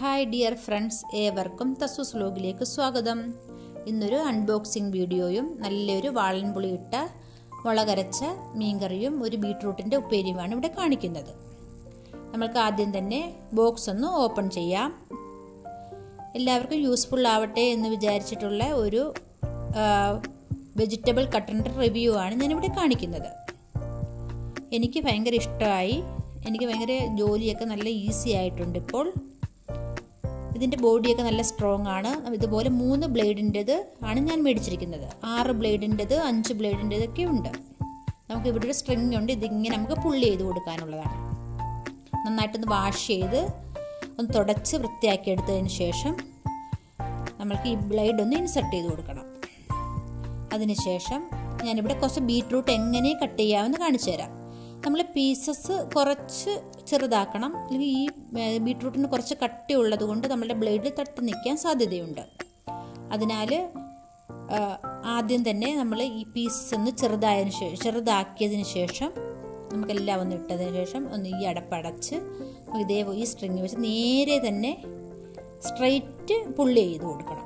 hi dear friends ഏവർക്കും തസൂസ് വ്ലോഗിലേക്ക് സ്വാഗതം ഇന്നൊരു അൺബോക്സിംഗ് വീഡിയോയും നല്ലൊരു വാളൻപുളി ഇട്ട മുളകരച്ച മീൻകറിയും ഒരു ബീട്രൂട്ടിൻ്റെ ഉപ്പേരിയുമാണ് ഇവിടെ കാണിക്കുന്നത് നമ്മൾക്ക് ആദ്യം തന്നെ ബോക്സ് ഒന്ന് ഓപ്പൺ ചെയ്യാം എല്ലാവർക്കും യൂസ്ഫുൾ ആവട്ടെ എന്ന് വിചാരിച്ചിട്ടുള്ള ഒരു വെജിറ്റബിൾ കട്ടറിൻ്റെ റിവ്യൂ ആണ് ഞാനിവിടെ കാണിക്കുന്നത് എനിക്ക് ഭയങ്കര ഇഷ്ടമായി എനിക്ക് ഭയങ്കര ജോലിയൊക്കെ നല്ല ഈസി ആയിട്ടുണ്ട് ഇപ്പോൾ ഇതിൻ്റെ ബോഡിയൊക്കെ നല്ല സ്ട്രോങ് ആണ് ഇതുപോലെ മൂന്ന് ബ്ലേഡിൻ്റെത് ആണ് ഞാൻ മേടിച്ചിരിക്കുന്നത് ആറ് ബ്ലേഡിൻ്റെത് അഞ്ച് ബ്ലേഡിൻ്റെതൊക്കെ ഉണ്ട് നമുക്ക് ഇവിടെ ഒരു സ്ട്രിങ് ഉണ്ട് ഇതിങ്ങനെ നമുക്ക് പുള്ളി ചെയ്ത് കൊടുക്കാനുള്ളതാണ് നന്നായിട്ടൊന്ന് വാഷ് ചെയ്ത് ഒന്ന് തുടച്ച് വൃത്തിയാക്കി എടുത്തതിന് ശേഷം നമ്മൾക്ക് ഈ ബ്ലേഡ് ഒന്ന് ഇൻസെർട്ട് ചെയ്ത് കൊടുക്കണം അതിനുശേഷം ഞാനിവിടെ കുറച്ച് ബീട്രൂട്ട് എങ്ങനെ കട്ട് ചെയ്യാമെന്ന് കാണിച്ചു തരാം നമ്മൾ പീസസ് കുറച്ച് ചെറുതാക്കണം അല്ലെങ്കിൽ ഈ ബീട്രൂട്ടിന് കുറച്ച് കട്ടി ഉള്ളത് കൊണ്ട് നമ്മുടെ ബ്ലേഡിൽ തട്ടി നിൽക്കാൻ സാധ്യതയുണ്ട് അതിനാൽ ആദ്യം തന്നെ നമ്മൾ ഈ പീസസ് ഒന്ന് ചെറുതായതിന് ശേഷം ചെറുതാക്കിയതിന് ശേഷം നമുക്കെല്ലാം ഒന്ന് ഇട്ടതിന് ശേഷം ഒന്ന് ഈ അടപ്പടച്ച് ഇതേ ഈ സ്ട്രിങ് വെച്ച് നേരെ തന്നെ സ്ട്രെയിറ്റ് പുള്ളി ചെയ്ത് കൊടുക്കണം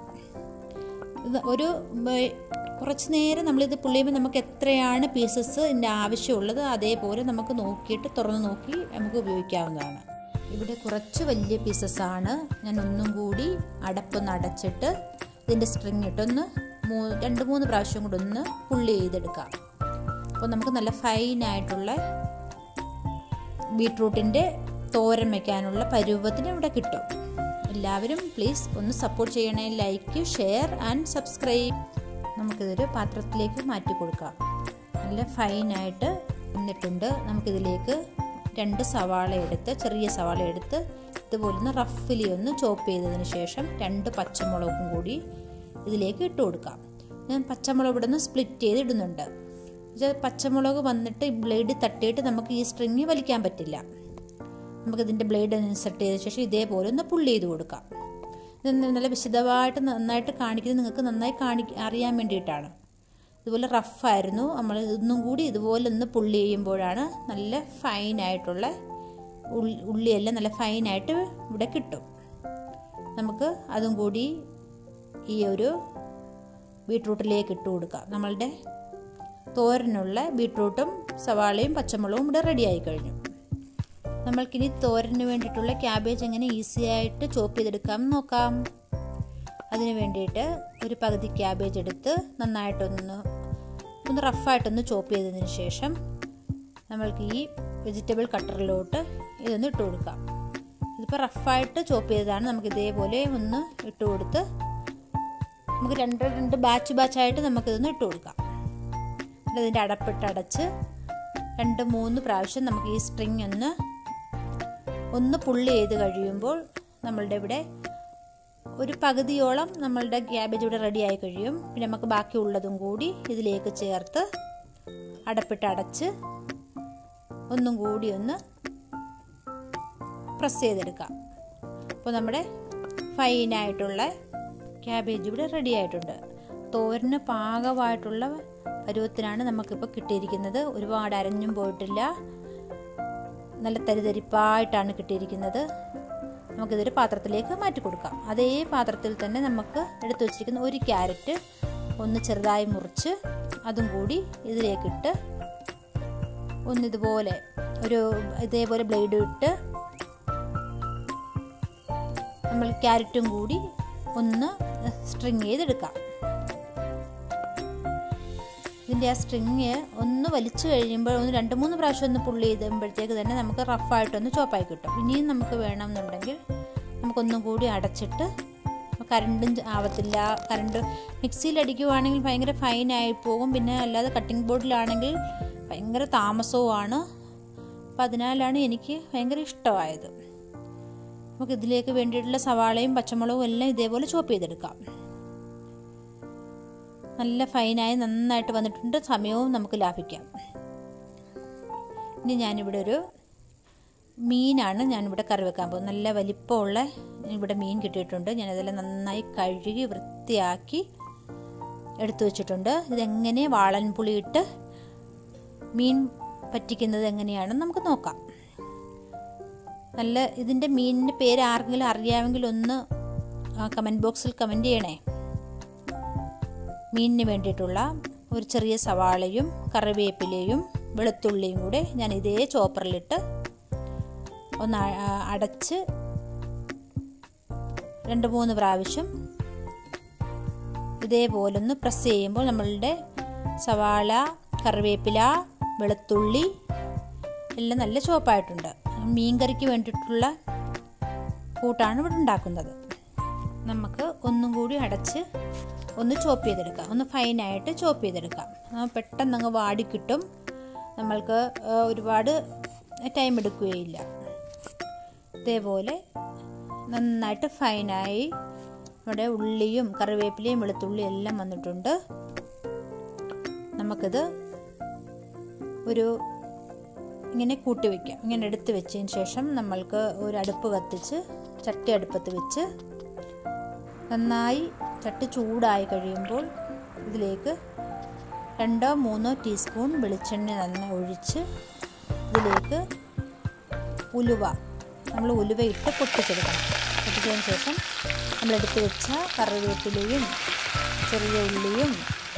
ഒരു കുറച്ച് നേരം നമ്മളിത് പുള്ളിയുമ്പോൾ നമുക്ക് എത്രയാണ് പീസസ് ഇതിൻ്റെ ആവശ്യമുള്ളത് അതേപോലെ നമുക്ക് നോക്കിയിട്ട് തുറന്ന് നോക്കി നമുക്ക് ഉപയോഗിക്കാവുന്നതാണ് ഇവിടെ കുറച്ച് വലിയ പീസസ് ആണ് ഞാൻ ഒന്നും കൂടി അടപ്പൊന്ന് അടച്ചിട്ട് ഇതിൻ്റെ സ്ട്രിങ് ഇട്ടൊന്ന് മൂ രണ്ട് മൂന്ന് പ്രാവശ്യം കൂടെ ഒന്ന് പുള്ളി ചെയ്തെടുക്കാം അപ്പോൾ നമുക്ക് നല്ല ഫൈനായിട്ടുള്ള ബീട്രൂട്ടിൻ്റെ തോരൻ വയ്ക്കാനുള്ള പരുവത്തിന് ഇവിടെ കിട്ടും എല്ലാവരും പ്ലീസ് ഒന്ന് സപ്പോർട്ട് ചെയ്യണേ ലൈക്ക് ഷെയർ ആൻഡ് സബ്സ്ക്രൈബ് നമുക്കിതൊരു പാത്രത്തിലേക്ക് മാറ്റി കൊടുക്കാം നല്ല ഫൈനായിട്ട് വന്നിട്ടുണ്ട് നമുക്കിതിലേക്ക് രണ്ട് സവാള എടുത്ത് ചെറിയ സവാള എടുത്ത് ഇതുപോലെ ഒന്ന് റഫിലി ഒന്ന് ചോപ്പ് ചെയ്തതിന് ശേഷം രണ്ട് പച്ചമുളകും കൂടി ഇതിലേക്ക് ഇട്ട് കൊടുക്കാം ഞാൻ പച്ചമുളക് ഇവിടെ നിന്ന് സ്പ്ലിറ്റ് ചെയ്ത് ഇടുന്നുണ്ട് പച്ചമുളക് വന്നിട്ട് ബ്ലേഡ് തട്ടിയിട്ട് നമുക്ക് ഈ സ്ട്രിങ് വലിക്കാൻ പറ്റില്ല നമുക്കിതിൻ്റെ ബ്ലേഡ് ഇൻസെർട്ട് ചെയ്ത ശേഷം ഇതേപോലെ ഒന്ന് പുള്ളി ചെയ്ത് കൊടുക്കാം നല്ല വിശദമായിട്ട് നന്നായിട്ട് കാണിക്കുന്നത് നിങ്ങൾക്ക് നന്നായി കാണി അറിയാൻ വേണ്ടിയിട്ടാണ് ഇതുപോലെ റഫായിരുന്നു നമ്മൾ ഇന്നും കൂടി ഇതുപോലെ ഒന്ന് പുള്ളി ചെയ്യുമ്പോഴാണ് നല്ല ഫൈനായിട്ടുള്ള ഉള്ളിയെല്ലാം നല്ല ഫൈനായിട്ട് ഇവിടെ കിട്ടും നമുക്ക് അതും കൂടി ഈ ഒരു ബീട്രൂട്ടിലേക്ക് ഇട്ട് കൊടുക്കാം നമ്മളുടെ തോരനുള്ള ബീട്രൂട്ടും സവാളയും പച്ചമുളകും ഇവിടെ റെഡിയായി കഴിഞ്ഞു നമ്മൾക്കിനി തോരന് വേണ്ടിയിട്ടുള്ള ക്യാബേജ് എങ്ങനെ ഈസി ആയിട്ട് ചോപ്പ് ചെയ്തെടുക്കാം നോക്കാം അതിന് വേണ്ടിയിട്ട് ഒരു പകുതി ക്യാബേജ് എടുത്ത് നന്നായിട്ടൊന്ന് ഒന്ന് റഫായിട്ടൊന്ന് ചോപ്പ് ചെയ്തതിന് ശേഷം നമ്മൾക്ക് ഈ വെജിറ്റബിൾ കട്ടറിലോട്ട് ഇതൊന്ന് ഇട്ട് കൊടുക്കാം ഇതിപ്പോൾ റഫായിട്ട് ചോപ്പ് ചെയ്തതാണ് നമുക്ക് ഇതേപോലെ ഒന്ന് ഇട്ട് കൊടുത്ത് നമുക്ക് രണ്ട് രണ്ട് ബാച്ച് ബാച്ചായിട്ട് നമുക്കിതൊന്ന് ഇട്ട് കൊടുക്കാം ഇതിൻ്റെ അടപ്പിട്ട് അടച്ച് രണ്ട് മൂന്ന് പ്രാവശ്യം നമുക്ക് ഈ സ്ട്രിങ് ഒന്ന് ഒന്ന് പുള്ളി ചെയ്ത് കഴിയുമ്പോൾ നമ്മളുടെ ഇവിടെ ഒരു പകുതിയോളം നമ്മളുടെ ക്യാബേജ് ഇവിടെ റെഡി ആയി കഴിയും പിന്നെ നമുക്ക് ബാക്കി ഉള്ളതും കൂടി ഇതിലേക്ക് ചേർത്ത് അടപ്പിട്ട് അടച്ച് ഒന്നും കൂടി ഒന്ന് പ്രസ് ചെയ്തെടുക്കാം അപ്പോൾ നമ്മുടെ ഫൈനായിട്ടുള്ള ക്യാബേജ് ഇവിടെ റെഡി ആയിട്ടുണ്ട് തോരന് പാകമായിട്ടുള്ള പരുവത്തിനാണ് നമുക്കിപ്പോൾ കിട്ടിയിരിക്കുന്നത് ഒരുപാട് അരഞ്ഞും പോയിട്ടില്ല നല്ല തരിതരിപ്പായിട്ടാണ് കിട്ടിയിരിക്കുന്നത് നമുക്കിതൊരു പാത്രത്തിലേക്ക് മാറ്റി കൊടുക്കാം അതേ പാത്രത്തിൽ തന്നെ നമുക്ക് എടുത്തു വച്ചിരിക്കുന്ന ഒരു ക്യാരറ്റ് ഒന്ന് ചെറുതായി മുറിച്ച് അതും കൂടി ഇതിലേക്കിട്ട് ഒന്നിതുപോലെ ഒരു ഇതേപോലെ ബ്ലേഡ് ഇട്ട് നമ്മൾ ക്യാരറ്റും കൂടി ഒന്ന് സ്ട്രിങ് ചെയ്തെടുക്കാം ഇതിൻ്റെ ആ സ്ട്രിങ് ഒന്ന് വലിച്ചു കഴിയുമ്പോൾ ഒന്ന് രണ്ട് മൂന്ന് പ്രാവശ്യം ഒന്ന് പുള്ളി ചെയ്തുമ്പോഴത്തേക്ക് തന്നെ നമുക്ക് റഫായിട്ടൊന്ന് ചോപ്പായി കിട്ടും ഇനിയും നമുക്ക് വേണമെന്നുണ്ടെങ്കിൽ നമുക്കൊന്നും കൂടി അടച്ചിട്ട് കറണ്ടും ആവത്തില്ല കറണ്ട് മിക്സിയിൽ അടിക്കുവാണെങ്കിൽ ഭയങ്കര ഫൈനായി പോകും പിന്നെ അല്ലാതെ കട്ടിംഗ് ബോർഡിലാണെങ്കിൽ ഭയങ്കര താമസവുമാണ് അപ്പം അതിനാലാണ് എനിക്ക് ഭയങ്കര ഇഷ്ടമായത് നമുക്ക് ഇതിലേക്ക് വേണ്ടിയിട്ടുള്ള സവാളയും പച്ചമുളകും എല്ലാം ഇതേപോലെ ചോപ്പ് ചെയ്തെടുക്കാം നല്ല ഫൈനായി നന്നായിട്ട് വന്നിട്ടുണ്ട് സമയവും നമുക്ക് ലാഭിക്കാം ഇനി ഞാനിവിടെ ഒരു മീനാണ് ഞാനിവിടെ കറി വെക്കാൻ പോകുന്നത് നല്ല വലിപ്പമുള്ള ഇവിടെ മീൻ കിട്ടിയിട്ടുണ്ട് ഞാനതെല്ലാം നന്നായി കഴുകി വൃത്തിയാക്കി എടുത്തു വെച്ചിട്ടുണ്ട് ഇതെങ്ങനെ വാളൻ പുളിയിട്ട് മീൻ പറ്റിക്കുന്നത് എങ്ങനെയാണെന്ന് നമുക്ക് നോക്കാം നല്ല ഇതിൻ്റെ മീനിൻ്റെ പേര് ആർക്കെങ്കിലും അറിയാമെങ്കിൽ ഒന്ന് കമൻറ്റ് ബോക്സിൽ കമൻറ്റ് ചെയ്യണേ മീനിന് വേണ്ടിയിട്ടുള്ള ഒരു ചെറിയ സവാളയും കറിവേപ്പിലയും വെളുത്തുള്ളിയും കൂടെ ഞാൻ ഇതേ ചോപ്പറിലിട്ട് ഒന്ന് അടച്ച് രണ്ട് മൂന്ന് പ്രാവശ്യം ഇതേപോലെ ഒന്ന് പ്രസ് ചെയ്യുമ്പോൾ നമ്മളുടെ സവാള കറിവേപ്പില വെളുത്തുള്ളി എല്ലാം നല്ല ചുവപ്പായിട്ടുണ്ട് മീൻകറിക്ക് വേണ്ടിയിട്ടുള്ള കൂട്ടാണ് ഇവിടെ ഉണ്ടാക്കുന്നത് നമുക്ക് ഒന്നും കൂടി അടച്ച് ഒന്ന് ചോപ്പ് ചെയ്തെടുക്കാം ഒന്ന് ഫൈനായിട്ട് ചോപ്പ് ചെയ്തെടുക്കാം പെട്ടെന്ന് അങ്ങ് വാടി കിട്ടും നമ്മൾക്ക് ഒരുപാട് ടൈം എടുക്കുകയില്ല ഇതേപോലെ നന്നായിട്ട് ഫൈനായി നമ്മുടെ ഉള്ളിയും കറിവേപ്പിലയും വെളുത്തുള്ളിയും എല്ലാം വന്നിട്ടുണ്ട് നമുക്കിത് ഒരു ഇങ്ങനെ കൂട്ടി വയ്ക്കാം ഇങ്ങനെ എടുത്ത് വെച്ചതിന് ശേഷം നമ്മൾക്ക് ഒരു അടുപ്പ് കത്തിച്ച് ചട്ടി അടുപ്പത്ത് വെച്ച് നന്നായി ചട്ടി ചൂടായി കഴിയുമ്പോൾ ഇതിലേക്ക് രണ്ടോ മൂന്നോ ടീസ്പൂൺ വെളിച്ചെണ്ണ നന്നായി ഒഴിച്ച് ഇതിലേക്ക് ഉലുവ നമ്മൾ ഉലുവ ഇട്ട് പൊട്ടിച്ചെടുക്കണം പൊട്ടിച്ചതിന് ശേഷം നമ്മളെടുത്ത് വെച്ച കറിവേപ്പിലയും ചെറിയ ഉള്ളിയും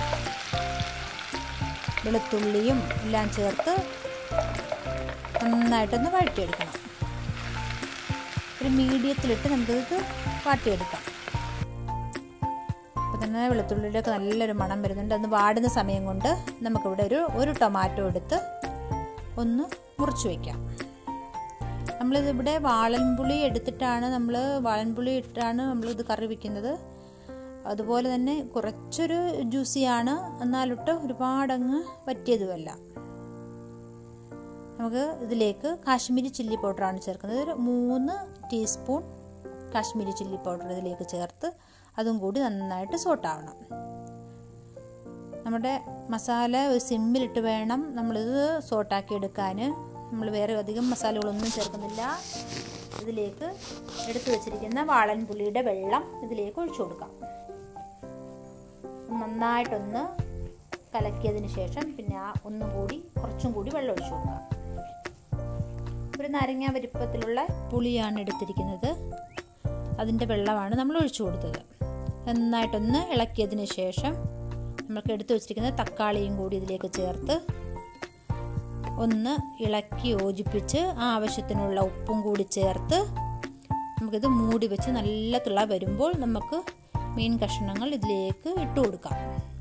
വെളുത്തുള്ളിയും എല്ലാം ചേർത്ത് നന്നായിട്ടൊന്ന് വഴറ്റിയെടുക്കണം ഒരു മീഡിയത്തിലിട്ട് നമുക്കിത് വാട്ടിയെടുക്കാം അപ്പോൾ തന്നെ വെളുത്തുള്ളിയുടെയൊക്കെ നല്ലൊരു മണം വരുന്നുണ്ട് ഒന്ന് വാടുന്ന സമയം കൊണ്ട് നമുക്കിവിടെ ഒരു ഒരു ടൊമാറ്റോ എടുത്ത് ഒന്ന് മുറിച്ച് വയ്ക്കാം നമ്മളിതിവിടെ വാളൻപുളി എടുത്തിട്ടാണ് നമ്മൾ വാളൻപുളി ഇട്ടാണ് നമ്മളിത് കറി വയ്ക്കുന്നത് അതുപോലെ തന്നെ കുറച്ചൊരു ജ്യൂസിയാണ് എന്നാലിട്ട് ഒരുപാടങ്ങ് പറ്റിയതുമല്ല നമുക്ക് ഇതിലേക്ക് കാശ്മീരി ചില്ലി പൗഡറാണ് ചേർക്കുന്നത് ഒരു മൂന്ന് ടീസ്പൂൺ കാശ്മീരി ചില്ലി പൗഡർ ഇതിലേക്ക് ചേർത്ത് അതും കൂടി നന്നായിട്ട് സോട്ടാവണം നമ്മുടെ മസാല ഒരു സിമ്മിലിട്ട് വേണം നമ്മളിത് സോട്ടാക്കി എടുക്കാൻ നമ്മൾ വേറെ അധികം മസാലകളൊന്നും ചേർക്കുന്നില്ല ഇതിലേക്ക് എടുത്തു വെച്ചിരിക്കുന്ന വാളൻ പുളിയുടെ വെള്ളം ഇതിലേക്ക് ഒഴിച്ചു കൊടുക്കാം നന്നായിട്ടൊന്ന് കലക്കിയതിന് ശേഷം പിന്നെ ആ ഒന്നും കൂടി കുറച്ചും കൂടി വെള്ളം ഒഴിച്ചു കൊടുക്കാം ഒരു നാരങ്ങ വലിപ്പത്തിലുള്ള പുളിയാണ് എടുത്തിരിക്കുന്നത് അതിൻ്റെ വെള്ളമാണ് നമ്മൾ ഒഴിച്ചു കൊടുത്തത് നന്നായിട്ടൊന്ന് ഇളക്കിയതിന് ശേഷം നമുക്ക് എടുത്തു വെച്ചിരിക്കുന്ന തക്കാളിയും കൂടി ഇതിലേക്ക് ചേർത്ത് ഒന്ന് ഇളക്കി യോജിപ്പിച്ച് ആവശ്യത്തിനുള്ള ഉപ്പും കൂടി ചേർത്ത് നമുക്കിത് മൂടി വെച്ച് നല്ല തിള വരുമ്പോൾ നമുക്ക് മീൻ കഷ്ണങ്ങൾ ഇതിലേക്ക് ഇട്ട് കൊടുക്കാം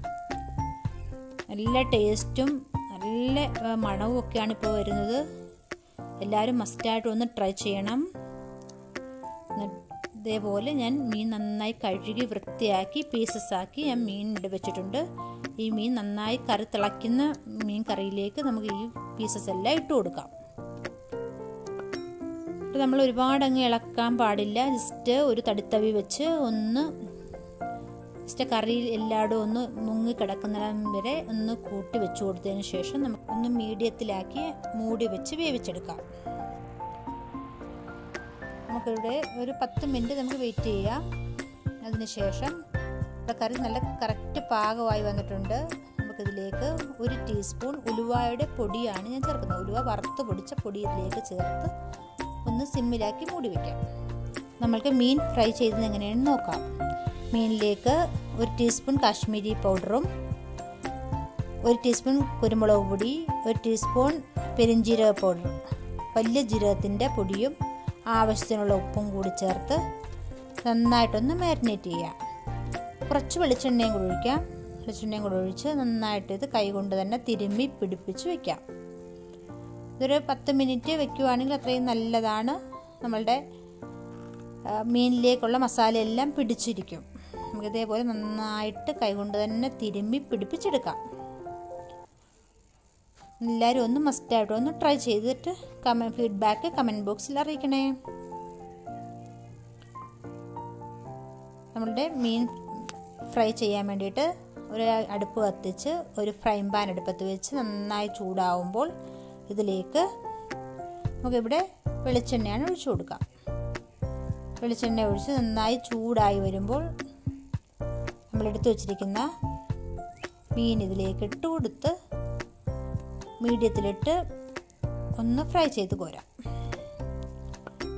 നല്ല ടേസ്റ്റും നല്ല മണവും ഒക്കെയാണ് ഇപ്പോൾ വരുന്നത് എല്ലാവരും മസ്റ്റായിട്ട് ഒന്ന് ട്രൈ ചെയ്യണം ഇതേപോലെ ഞാൻ മീൻ നന്നായി കഴുകി വൃത്തിയാക്കി പീസസ് ആക്കി ഞാൻ മീൻ ഇട്ട് വെച്ചിട്ടുണ്ട് ഈ മീൻ നന്നായി കറി തിളയ്ക്കുന്ന മീൻ കറിയിലേക്ക് നമുക്ക് ഈ പീസസ് എല്ലാം ഇട്ട് കൊടുക്കാം നമ്മൾ ഒരുപാട് അങ്ങ് ഇളക്കാൻ പാടില്ല ജസ്റ്റ് ഒരു തടിത്തവി വെച്ച് ഒന്ന് ജസ്റ്റ് കറിയിൽ എല്ലായിടും ഒന്ന് മുങ്ങി കിടക്കുന്നിടം വരെ ഒന്ന് കൂട്ടി വെച്ച് കൊടുത്തതിന് ശേഷം നമുക്ക് ഒന്ന് മീഡിയത്തിലാക്കി മൂടി വെച്ച് വേവിച്ചെടുക്കാം നമുക്കിവിടെ ഒരു പത്ത് മിനിറ്റ് നമുക്ക് വെയിറ്റ് ചെയ്യാം അതിനുശേഷം ഇവിടെ കറി നല്ല കറക്റ്റ് പാകമായി വന്നിട്ടുണ്ട് നമുക്കിതിലേക്ക് ഒരു ടീസ്പൂൺ ഉലുവായുടെ പൊടിയാണ് ഞാൻ ചേർക്കുന്നത് ഉലുവ വറുത്ത് പൊടിച്ച പൊടി ഇതിലേക്ക് ചേർത്ത് ഒന്ന് സിമ്മിലാക്കി മൂടി വയ്ക്കാം നമ്മൾക്ക് മീൻ ഫ്രൈ ചെയ്തത് എങ്ങനെയാണെന്ന് നോക്കാം മീനിലേക്ക് ഒരു ടീസ്പൂൺ കാശ്മീരി പൗഡറും ഒരു ടീസ്പൂൺ കുരുമുളക് പൊടി ഒരു ടീസ്പൂൺ പെരിഞ്ജീരക പൗഡർ വലിയ ജീരകത്തിൻ്റെ പൊടിയും ആവശ്യത്തിനുള്ള ഉപ്പും കൂടി ചേർത്ത് നന്നായിട്ടൊന്ന് മാരിനേറ്റ് ചെയ്യാം കുറച്ച് വെളിച്ചെണ്ണയും കൂടി ഒഴിക്കാം വെളിച്ചെണ്ണയും കൂടി ഒഴിച്ച് നന്നായിട്ട് ഇത് കൈകൊണ്ട് തന്നെ തിരുമ്മി പിടിപ്പിച്ച് വെക്കാം ഇതൊരു പത്ത് മിനിറ്റ് വെക്കുവാണെങ്കിൽ അത്രയും നല്ലതാണ് നമ്മളുടെ മീനിലേക്കുള്ള മസാല എല്ലാം പിടിച്ചിരിക്കും നമുക്ക് ഇതേപോലെ നന്നായിട്ട് കൈകൊണ്ട് തന്നെ തിരുമ്മി പിടിപ്പിച്ചെടുക്കാം എല്ലാവരും ഒന്ന് മസ്റ്റായിട്ട് ഒന്ന് ട്രൈ ചെയ്തിട്ട് കമ ഫീഡ്ബാക്ക് കമൻറ്റ് ബോക്സിൽ അറിയിക്കണേ നമ്മളുടെ മീൻ ഫ്രൈ ചെയ്യാൻ വേണ്ടിയിട്ട് ഒരു അടുപ്പ് കത്തിച്ച് ഒരു ഫ്രൈ പാൻ അടുപ്പത്ത് വെച്ച് നന്നായി ചൂടാവുമ്പോൾ ഇതിലേക്ക് നമുക്കിവിടെ വെളിച്ചെണ്ണയാണ് ഒഴിച്ചു കൊടുക്കാം വെളിച്ചെണ്ണ ഒഴിച്ച് നന്നായി ചൂടായി വരുമ്പോൾ നമ്മളെടുത്ത് വെച്ചിരിക്കുന്ന മീൻ ഇതിലേക്ക് ഇട്ട് കൊടുത്ത് മീഡിയത്തിലിട്ട് ഒന്ന് ഫ്രൈ ചെയ്ത് കോരാം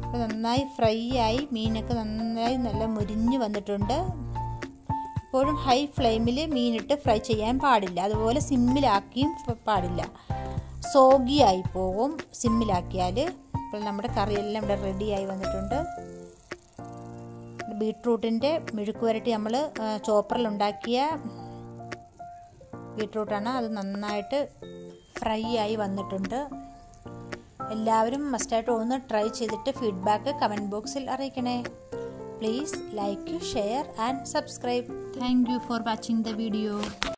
അപ്പോൾ നന്നായി ഫ്രൈ ആയി മീനൊക്കെ നന്നായി നല്ല മുരിഞ്ഞ് വന്നിട്ടുണ്ട് എപ്പോഴും ഹൈ ഫ്ലെയിമിൽ മീനിട്ട് ഫ്രൈ ചെയ്യാൻ പാടില്ല അതുപോലെ സിമ്മിലാക്കിയും പാടില്ല സോഗിയായി പോകും സിമ്മിലാക്കിയാൽ ഇപ്പോൾ നമ്മുടെ കറിയെല്ലാം ഇവിടെ റെഡിയായി വന്നിട്ടുണ്ട് ബീട്രൂട്ടിൻ്റെ മെഴുക്ക് വരട്ടി നമ്മൾ ചോപ്പറിലുണ്ടാക്കിയ ബീട്രൂട്ടാണ് അത് നന്നായിട്ട് ഫ്രൈ ആയി വന്നിട്ടുണ്ട് എല്ലാവരും മസ്റ്റായിട്ട് ഒന്ന് ട്രൈ ചെയ്തിട്ട് ഫീഡ്ബാക്ക് കമൻറ്റ് ബോക്സിൽ അറിയിക്കണേ please like share and subscribe thank you for watching the video